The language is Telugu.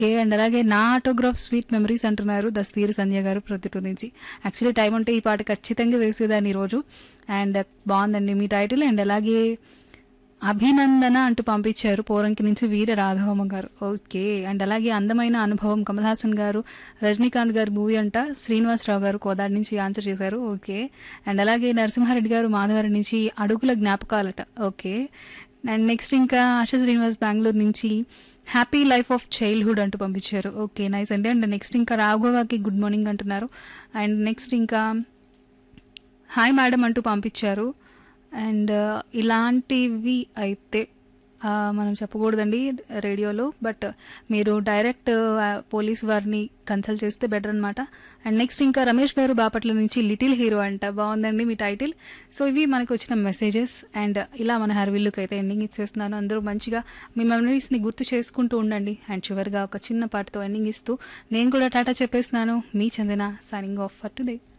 ఏ అండ్ అలాగే నా ఆటోగ్రాఫ్ స్వీట్ మెమరీస్ అంటున్నారు దస్తీరి సంధ్య గారు ప్రొద్దుటూరు నుంచి యాక్చువల్లీ టైం ఉంటే ఈ పాట ఖచ్చితంగా వేసేదాన్ని ఈరోజు అండ్ బాగుందండి మీ టైటిల్ అండ్ అలాగే అభినందన అంటూ పంపించారు పోరంకి నుంచి వీర రాఘవమ్మ గారు ఓకే అండ్ అలాగే అందమైన అనుభవం కమల్ హాసన్ గారు రజనీకాంత్ గారు మూవీ అంట శ్రీనివాసరావు గారు కోదాడి నుంచి ఆన్సర్ చేశారు ఓకే అండ్ అలాగే నరసింహారెడ్డి గారు మాధవరం నుంచి అడుగుల జ్ఞాపకాలట ఓకే అండ్ నెక్స్ట్ ఇంకా ఆశా శ్రీనివాస్ బెంగళూరు నుంచి హ్యాపీ లైఫ్ ఆఫ్ చైల్డ్హుడ్ అంటూ పంపించారు ఓకే నైస్ అండి అండ్ నెక్స్ట్ ఇంకా రాఘవకి గుడ్ మార్నింగ్ అంటున్నారు అండ్ నెక్స్ట్ ఇంకా హాయ్ మేడం అంటూ పంపించారు అండ్ ఇలాంటివి అయితే ఆ, మనం చెప్పకూడదండి రేడియోలో బట్ మీరు డైరెక్ట్ ఆ, పోలీస్ వారిని కన్సల్ట్ చేస్తే బెటర్ అనమాట అండ్ నెక్స్ట్ ఇంకా రమేష్ గారు బాపట్ల నుంచి లిటిల్ హీరో అంట బాగుందండి మీ టైటిల్ సో ఇవి మనకు వచ్చిన మెసేజెస్ అండ్ ఇలా మన హర్విల్లుకి అయితే ఎండింగ్ ఇచ్చేస్తున్నాను అందరూ మంచిగా మీ మెమరీస్ని గుర్తు చేసుకుంటూ ఉండండి అండ్ చివరిగా ఒక చిన్న పాటతో ఎండింగ్ ఇస్తూ నేను కూడా టాటా చెప్పేస్తున్నాను మీ Chandana signing off for today